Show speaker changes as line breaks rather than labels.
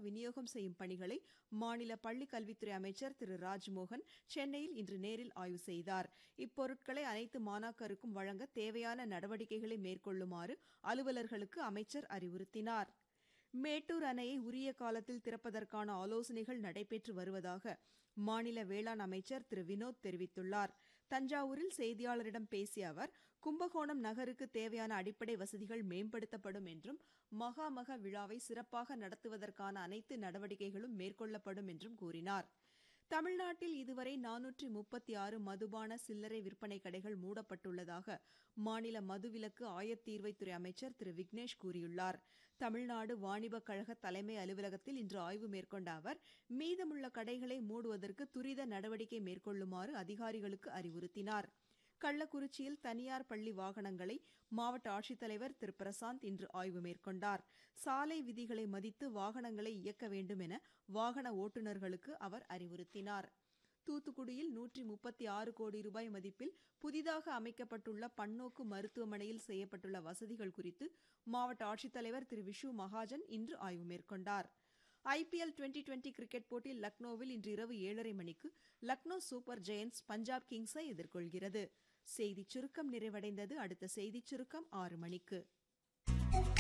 விநியோகம் செய்யும் பணிகளை மாநில பள்ளிக் கல்வித்துறை அமைச்சர் திரு ராஜ்மோகன் சென்னையில் இன்று நேரில் ஆய்வு செய்தார் இப்பொருட்களை அனைத்து மாணாக்கருக்கும் வழங்க தேவையான நடவடிக்கைகளை மேற்கொள்ளுமாறு அலுவலர்களுக்கு அமைச்சர் அறிவுறுத்தினார் மேட்டூர் அணையை உரிய காலத்தில் திறப்பதற்கான ஆலோசனைகள் நடைபெற்று வருவதாக மாநில வேளாண் அமைச்சர் திரு வினோத் தெரிவித்துள்ளார் தஞ்சாவூரில் செய்தியாளரிடம் பேசிய அவர் கும்பகோணம் நகருக்கு தேவையான அடிப்படை வசதிகள் மேம்படுத்தப்படும் என்றும் மகாமக விழாவை சிறப்பாக நடத்துவதற்கான அனைத்து நடவடிக்கைகளும் மேற்கொள்ளப்படும் என்றும் கூறினார் தமிழ்நாட்டில் இதுவரை நானூற்றி முப்பத்தி ஆறு மதுபான சில்லறை விற்பனை கடைகள் மூடப்பட்டுள்ளதாக மாநில மதுவிலக்கு ஆயத்தீர்வைத்துறை அமைச்சர் திரு விக்னேஷ் கூறியுள்ளார் தமிழ்நாடு வாணிபக் கழக தலைமை அலுவலகத்தில் இன்று ஆய்வு மேற்கொண்ட அவர் மீதமுள்ள கடைகளை மூடுவதற்கு துரித நடவடிக்கை மேற்கொள்ளுமாறு அதிகாரிகளுக்கு அறிவுறுத்தினார் கள்ளக்குறிச்சியில் தனியார் பள்ளி வாகனங்களை மாவட்ட ஆட்சித்தலைவர் திரு பிரசாந்த் இன்று ஆய்வு மேற்கொண்டார் சாலை விதிகளை மதித்து வாகனங்களை இயக்க வேண்டும் என வாகன ஓட்டுநர்களுக்கு அவர் அறிவுறுத்தினார் தூத்துக்குடியில் நூற்றி முப்பத்தி ஆறு கோடி ரூபாய் மதிப்பில் புதிதாக அமைக்கப்பட்டுள்ள பன்னோக்கு மருத்துவமனையில் செய்யப்பட்டுள்ள வசதிகள் குறித்து மாவட்ட ஆட்சித்தலைவர் திரு விஷு மகாஜன் இன்று ஆய்வு மேற்கொண்டார் ஐபிஎல் டுவெண்டி டுவெண்டி கிரிக்கெட் போட்டியில் லக்னோவில் இன்று இரவு ஏழரை மணிக்கு லக்னோ சூப்பர் ஜெயண்ட்ஸ் பஞ்சாப் கிங்ஸை எதிர்கொள்கிறது செய்திச் சுருக்கம் நிறைவடைந்தது அடுத்த செய்திச் சுருக்கம் ஆறு மணிக்கு